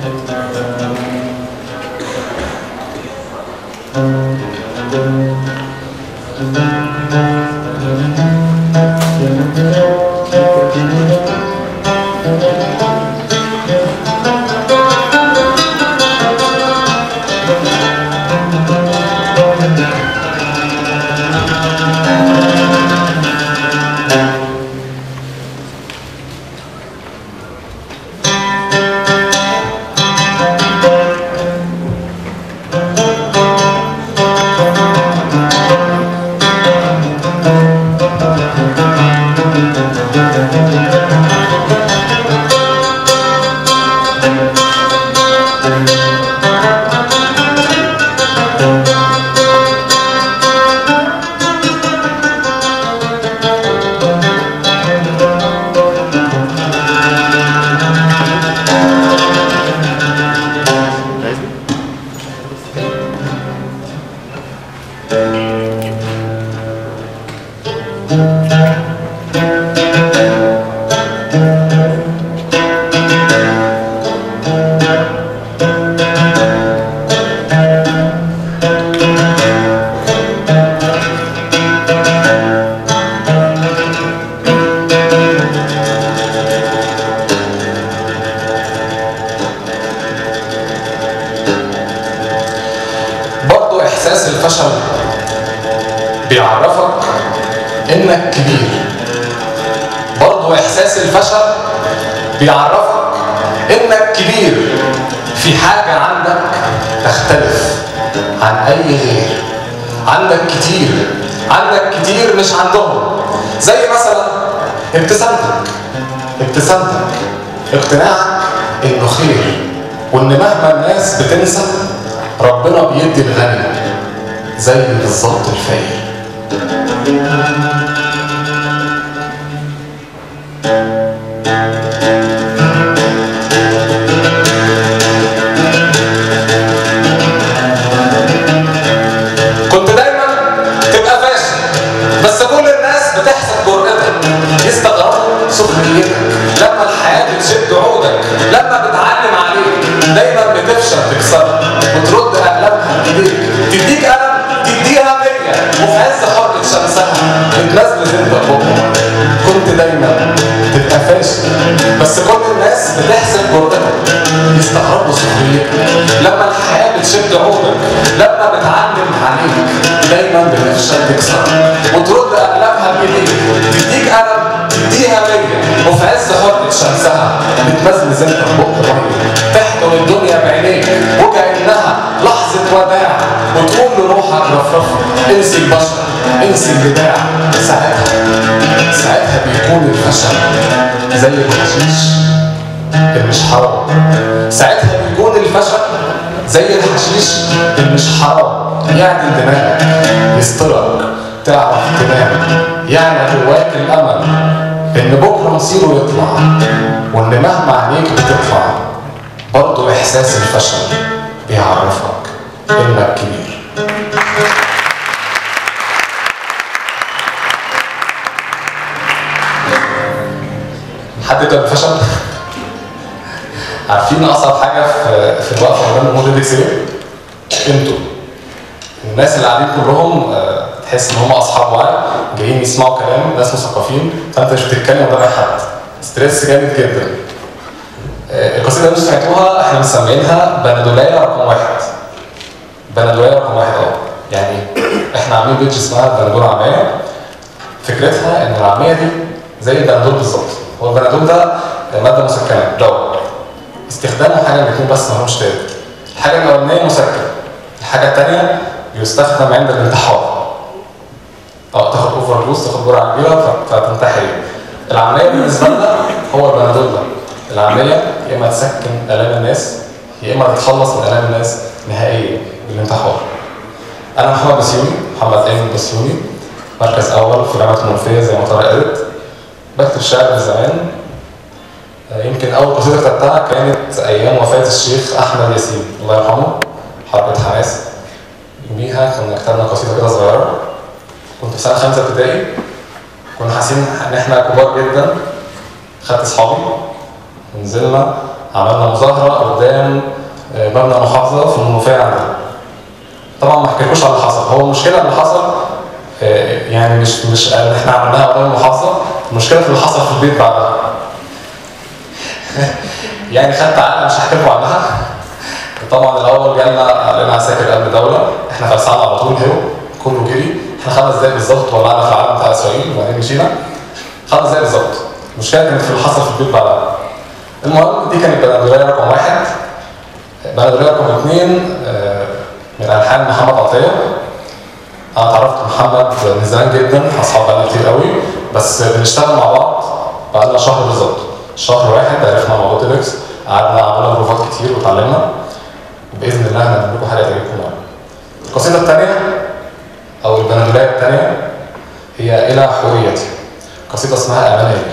برضو احساس الفشل بيعرفك انك كبير برضو احساس الفشل بيعرفك انك كبير في حاجة عندك تختلف عن اي غير عندك كتير عندك كتير مش عندهم زي مثلا ابتسامتك ابتسامتك اقتناعك انه خير وان مهما الناس بتنسى ربنا بيدي الغني زي بالظبط الفقير كنت دايما تبقى فاشل بس كل الناس بتحسب جرأتك يستغربوا سخريتك لما الحياة بتشد عودك لما بتعلم عليك دايما بتفشل تكسرها وترد أقلامها بإيديك تديك قلم تديها مية وفي عز حرة شمسها بتنزل انت بكرة كنت دايما تبقى فاشل بس كل الناس بتحسب جرأتك يستغربوا سخريتك لما الحياة بتشد عودك لما بتعلم عليك دايما بتفشل تكسر وترد أقلامها بإيديك تديك قلم تديها مية وفي عز حرة شمسها بتمزمز انت ببق مية تحضن الدنيا بعينيك وكأنها لحظة وداع وتقول لروحك رفرفة انسي البشر انسي البداع ساعتها ساعتها بيكون الفشل زي الحشيش اللي مش حرام ساعتها بيكون الفشل زي الحشيش اللي مش حرام يعدل دماغك يسترك تعرف تنام يعلى جواك الامل ان بكره مصيره يطلع وان مهما عينيك بتطلع برضه احساس الفشل بيعرفك انك كبير حد يبدا بالفشل؟ عارفين اصعب حاجه في في الوقفه قدام الجمهور دي ايه؟ انتوا الناس اللي قاعدين كلهم آه، تحس ان هم اصحاب وعي جايين يسمعوا كلام ناس مثقفين فانت مش بتتكلم قدام اي حد ستريس جامد جدا آه، القصيده اللي انتوا سمعتوها احنا مسمينها بندولايه رقم واحد بندولايه رقم واحد اه يعني احنا عاملين بيج اسمها بندول عمايه فكرتها ان العمليه دي زي البنادول بالظبط هو البنادول ده ماده مسكنه دواء استخدامه حاجه من الاثنين بس ما همش تالت الحاجه الاولانيه مسكن الحاجه الثانيه يستخدم عند الانتحار اه تاخد اوفر دوز تاخد جرعه كبيره ف- فتنتحر العمليه بالنسبه لنا هو البنادول ده العمليه يا اما تسكن الام الناس يا اما تتخلص من الام الناس نهائيا بالانتحار انا محمد بسيوني محمد ايمن بسيوني مركز اول في جامعه المنوفيه زي ما طارق قالت بكتب شعر من زمان آه، يمكن اول قصيده كتبتها كانت ايام وفاه الشيخ احمد ياسين الله يرحمه حرب حماس يوميها كنا كتبنا قصيده كده صغيره كنت في سنه خمسه ابتدائي كنا حاسين ان احنا كبار جدا خدت اصحابي ونزلنا عملنا مظاهره قدام آه، مبنى محافظه في المنوفيه عندنا طبعا ما احكيلكوش على اللي حصل هو المشكله اللي حصل آه، يعني مش مش اللي احنا عملناها قدام المحافظه المشكله في اللي حصل في البيت بعدها يعني خدت عقله مش هحكي لكم عنها طبعا الاول جالنا لنا عساكر امن دوله احنا فرسعنا على طول هو كله جري احنا خمس دقايق بالظبط ولعنا في العالم بتاع اسرائيل وبعدين مشينا خمس دقايق بالظبط المشكله كانت في اللي حصل في البيت بعدها المهم دي كانت بلدوليه رقم واحد بلدوليه رقم اثنين آه، من الحان محمد عطيه انا اتعرفت محمد من زمان جدا اصحاب بقالنا كتير قوي بس بنشتغل مع بعض بقالنا شهر بالظبط شهر واحد عرفنا موضوع تيلكس قعدنا عملنا بروفات كتير واتعلمنا باذن الله هنعمل لكم حاجه تعجبكم يعني. القصيده الثانيه او البندوليه الثانيه هي الى حوريتي قصيده اسمها امانه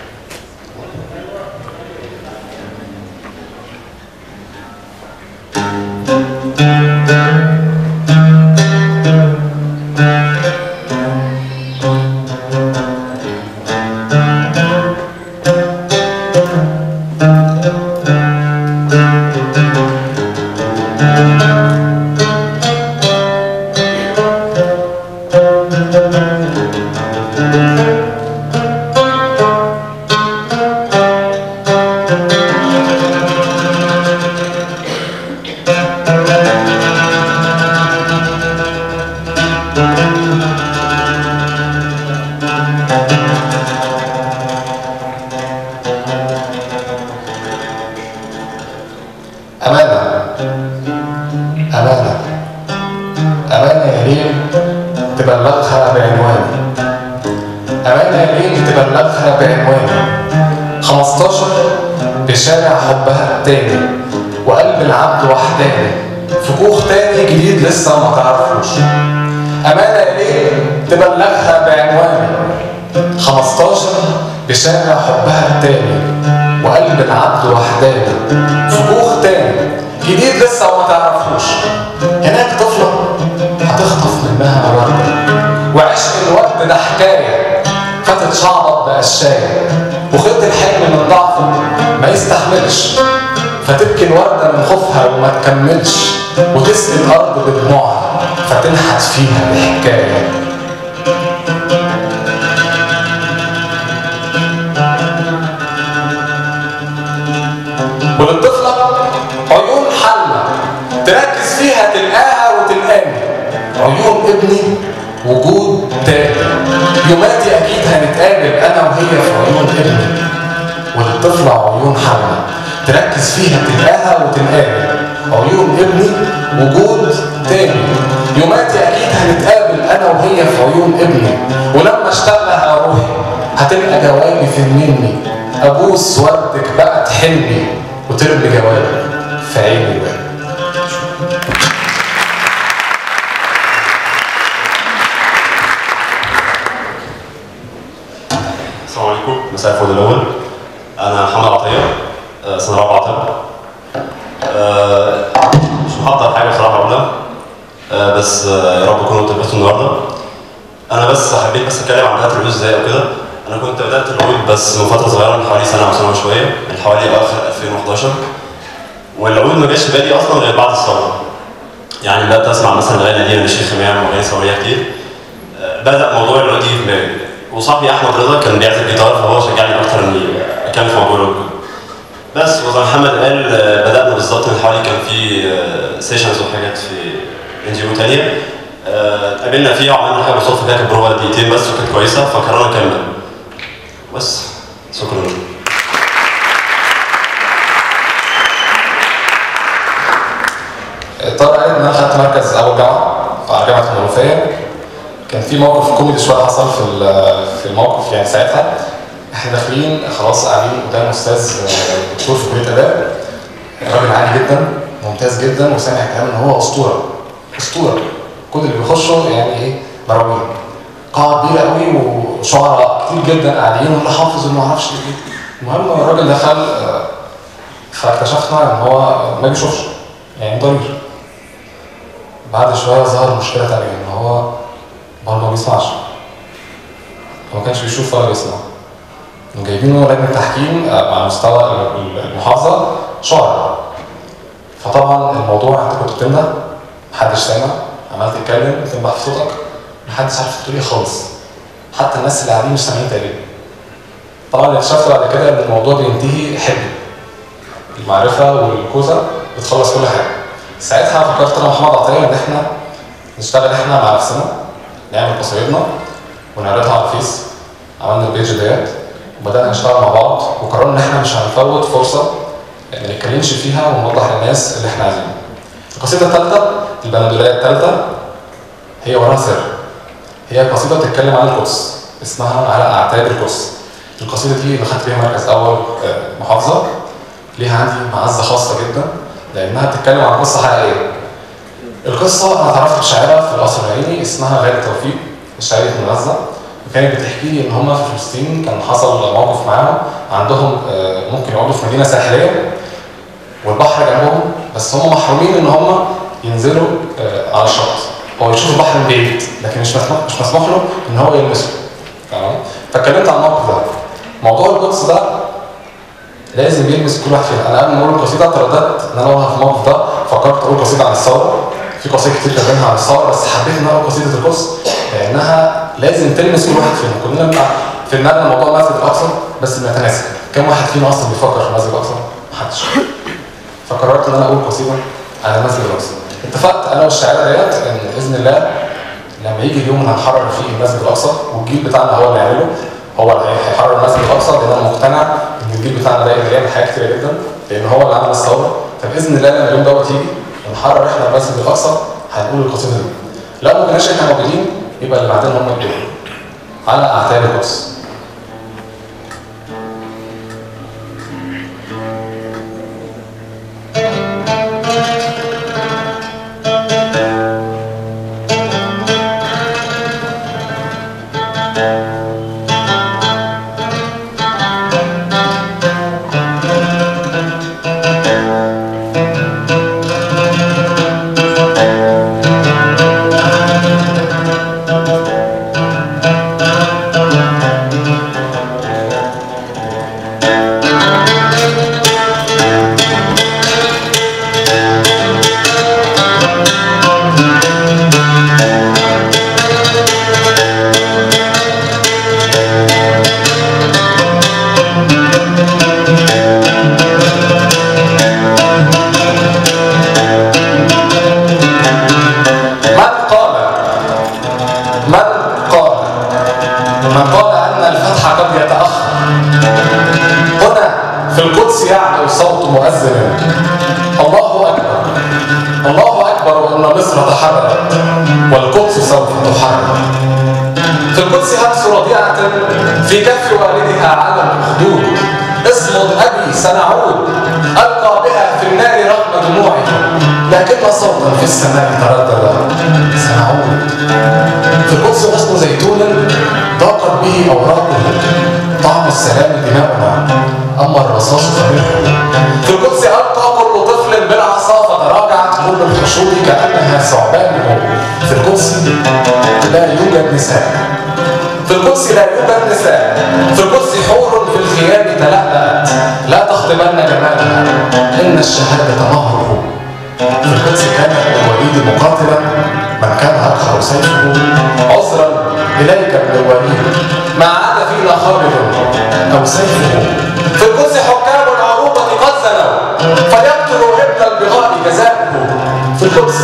أمانة أمانة أمانة يا ليل تبلغها بعنواني أمانة يا ليل تبلغها بعنواني 15 بشارع حبها التاني وقلب العبد وحداني في كوخ تاني جديد لسه ما تعرفوش أمانة يا ليل تبلغها بعنواني 15 بشارع حبها التاني وقلب العبد وحداني في كوخ تاني جديد لسه وما تعرفوش هناك طفلة هتخطف منها وردة وعشق الورد ده حكاية فتتشعبط بقشاية وخيط الحلم من ضعفه ما يستحملش فتبكي الوردة من خوفها وما تكملش وتسقي الأرض بدموعها فتنحت فيها بحكاية وللطفلة عيون حلة تركز فيها تلقاها وتلقاني عيون ابني وجود تاني يوماتي أكيد هنتقابل أنا وهي في عيون ابني وللطفلة عيون حلة تركز فيها تلقاها وتلقاني عيون ابني وجود تاني يوماتي أكيد هنتقابل أنا وهي في عيون ابني ولما اشتاق لها روحي هتلقى جوابي في مني أبوس وردك بقى تحلمي وترمي جوابي في عين الوالد السلام عليكم مساء الفل الاول انا محمد عطيه آه، سنه رابعه طب آه، مش محضر حاجه بصراحه اقولها آه، بس آه، يا رب تكونوا انتبهتوا النهارده انا بس حبيت بس اتكلم عن بدايه العلوم ازاي او كده انا كنت بدات العود بس من فتره صغيره من حوالي سنه او سنه وشويه من حوالي اواخر 2011 والعود ما جاش في بالي اصلا غير بعد الثوره يعني بدات اسمع مثلا اغاني قديمه للشيخ امام واغاني ثوريه كتير بدا موضوع العود يجي في بالي وصاحبي احمد رضا كان بيعزف جيتار فهو شجعني اكتر اني اتكلم في موضوع العود بس وزي ما محمد قال آه، بدانا بالظبط من حوالي كان في سيشنز وحاجات في ان جي او ثانيه اتقابلنا فيها وعملنا حاجه بالصدفه كده كانت بروفا دقيقتين بس وكانت كويسه فقررنا نكمل بس شكرا طارق قال ان انا خدت مركز اول جامعه على جامعه المنوفيه كان في موقف كوميدي شويه حصل في ال- في الموقف يعني ساعتها احنا داخلين خلاص قاعدين قدام استاذ آه، دكتور في كليه اداب راجل عالي جدا ممتاز جدا وسامع كلام ان هو اسطوره اسطوره كل اللي بيخشوا يعني ايه مراويل قاعه كبيره قوي وشعراء كتير جدا قاعدين واللي حافظ واللي ما اعرفش ايه المهم الراجل دخل آه، فاكتشفنا ان هو ما بيشوفش يعني ضرير بعد شويه ظهر مشكله تانية ان هو برضه ما بيسمعش هو ما كانش بيشوف ولا بيسمع كانوا جايبينه لجنه تحكيم آه، على مستوى ال- ال- المحافظه شعراء فطبعا الموضوع انت كنت بتنده محدش سامع عمال تتكلم تنبح في صوتك محدش عارف تقول ايه خالص حتى الناس اللي قاعدين مش سامعين تقريبا طبعا اكتشفت بعد كده ان الموضوع بينتهي حلم المعرفه والكوسه بتخلص كل حاجه ساعتها فكرت انا ومحمد عطيه ان احنا نشتغل احنا مع نفسنا نعمل قصايدنا ونعرضها على الفيس عملنا البيج ديت وبدانا نشتغل مع بعض وقررنا ان احنا مش هنفوت فرصه ما نتكلمش فيها ونوضح للناس اللي احنا عايزينه. القصيده الثالثه البندوليه الثالثه هي وراها سر. هي قصيده بتتكلم عن القدس اسمها على اعتاب القدس. القصيده دي اللي خدت فيها مركز اول آه، محافظه ليها عندي معزه خاصه جدا لانها بتتكلم عن قصه حقيقيه. القصه انا اتعرفت بشاعره في القصر العيني اسمها غاده توفيق الشاعريه من غزه وكانت بتحكي لي ان هم في فلسطين كان حصل موقف معاهم عندهم آه، ممكن يقعدوا في مدينه ساحليه والبحر جنبهم بس هم محرومين ان هم ينزلوا آه، على الشط هو يشوف البحر من بعيد لكن مش مسموح مش مسموح له ان هو يلمسه تمام فاتكلمت عن الموقف ده موضوع القدس ده لازم يلمس كل واحد فينا انا قبل ما اقول القصيده ترددت ان انا اقولها في الموقف ده فكرت اقول قصيده عن الثوره في قصايد كتير كاتبينها عن الثوره بس حبيت ان انا اقول قصيده القدس لانها لازم تلمس كل واحد فينا كلنا بنبقى في دماغنا موضوع المسجد الاقصى بس بنتناسى كم واحد فينا اصلا بيفكر في المسجد الاقصى؟ محدش فقررت ان انا اقول قصيده عن المسجد الاقصى اتفقت انا والشاعره ديت ان باذن الله لما يجي اليوم اللي هنحرر فيه المسجد الاقصى والجيل بتاعنا هو اللي هيعمله هو اللي هيحرر المسجد الاقصى لان انا مقتنع ان الجيل بتاعنا ده يقدر يعمل حاجات كتيره جدا لان هو اللي عمل الثوره فباذن الله لما اليوم دوت يجي ونحرر احنا المسجد الاقصى هنقول القصيده دي لو ما كناش احنا موجودين يبقى اللي بعدين هم يقولوا على اعتاب القدس من قال من قال من قال ان الفتح قد يتاخر هنا في القدس يعلو صوت مؤذن الله اكبر الله اكبر وان مصر تحررت والقدس سوف تحرر في القدس همس رضيعة في كف والدها على الأخدود اسم أبي سنعود ألقى بها في النار رغم دموعها لكن صوتا في السماء تردد سنعود في القدس غصن زيتون ضاقت به أوراقه طعم السلام دماؤنا أما الرصاص فمنه في القدس ألقى كل طفل بالعصا فتراجعت كل الحشود كأنها ثعبانه في القدس لا يوجد نساء في القدس لا يوجد نساء في القدس حور في الخيام تلألأت لا تخطبن جمالها إن الشهادة مهره في القدس كان الوليد مقاتلا من كان يقهر سيفه عذرا إليك ابن الوليد ما عاد فينا خالد أو سيفه في القدس حكام العروبة قد زنوا فيقتلوا ابن البغاء جزاؤه في القدس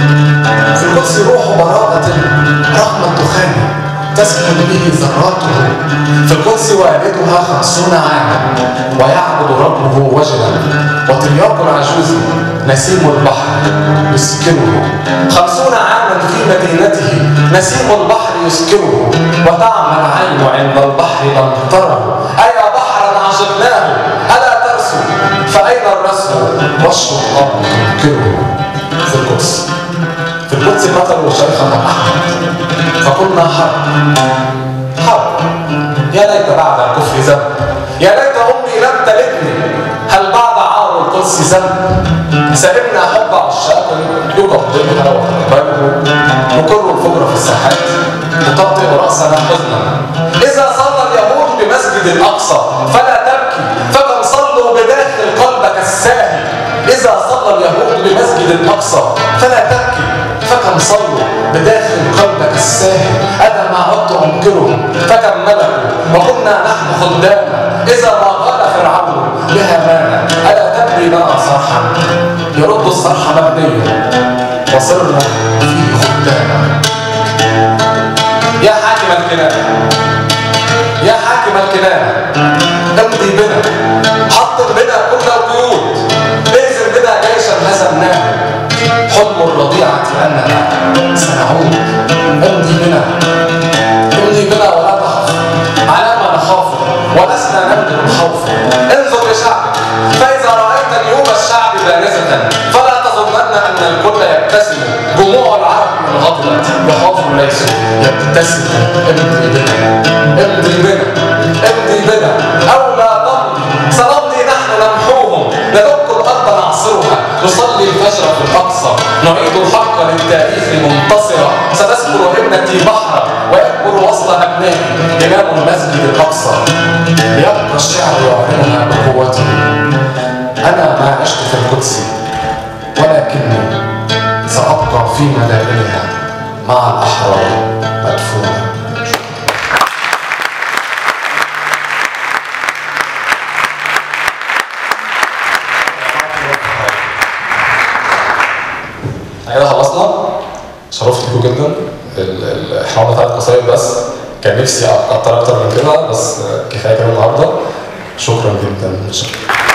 في القدس روح براءة رغم الدخان تسكن به ذراته في القدس والدها خمسون عاما ويعبد ربه وجلا وترياق العجوز نسيم البحر يسكره خمسون عاما في مدينته نسيم البحر يسكره وتعمى العين عند البحر لم تره أيا بحرا عشقناه ألا ترسو فأين الرسم والشرطان تنكره في القدس في القدس قتلوا شيخنا أحمد فقلنا حرب حرب يا ليت بعد الكفر ذنب يا ليت امي لم تلدني هل بعد عار القدس ذنب سلمنا حب عشاق يقبلها وتقبله نقر الفجر في الساحات نطبطب راسنا حزنا اذا صلى اليهود بمسجد الاقصى فلا تبكي فكم صلوا بداخل قلبك الساعة الساهي إذا صلى اليهود بمسجد الأقصى فلا تبكي فكم صلوا بداخل قلبك الساهي أنا ما عدت أنكره فكم ملكوا وكنا نحن خداما إذا ما قال فرعون لهامان ألا تبني لنا صرحا يرد الصرح مبنيا وصرنا فيه خداما يا حاكم الكنانة يا حاكم الكنانة امضي بنا حطم بنا كل القيود اهزم بنا جيشا هزمناه حلم الرضيعة أننا سنعود امضي بنا امضي بنا ولا تخف على ما نخاف ولسنا نبذل الخوف انظر لشعبك فإذا رأيت اليوم الشعب بارزة فلا تظنن أن الكل يبتسم جموع العرب من غضبت يخافوا ليسوا يبتسموا امضي بنا امضي بنا امضي بنا أو لا تمضي سنمضي نحن نمحوهم ندق الأرض نعصرها نصلي الفجر في الأقصى نعيد الحق للتاريخ منتصرا ستذكر ابنتي بحرا ويكبر وصل أبنائي إمام المسجد الأقصى ليبقى الشعر يعلنها بقوته أنا ما عشت في القدس ولكني سأبقى في مدائنها مع الأحرار مدفونا كده خلصنا شرفت بيكم جدا ال- ال- احنا قلنا ثلاث قصايد بس كان نفسي اكتر اكتر من كده بس كفايه كده النهارده شكرا جدا شكرا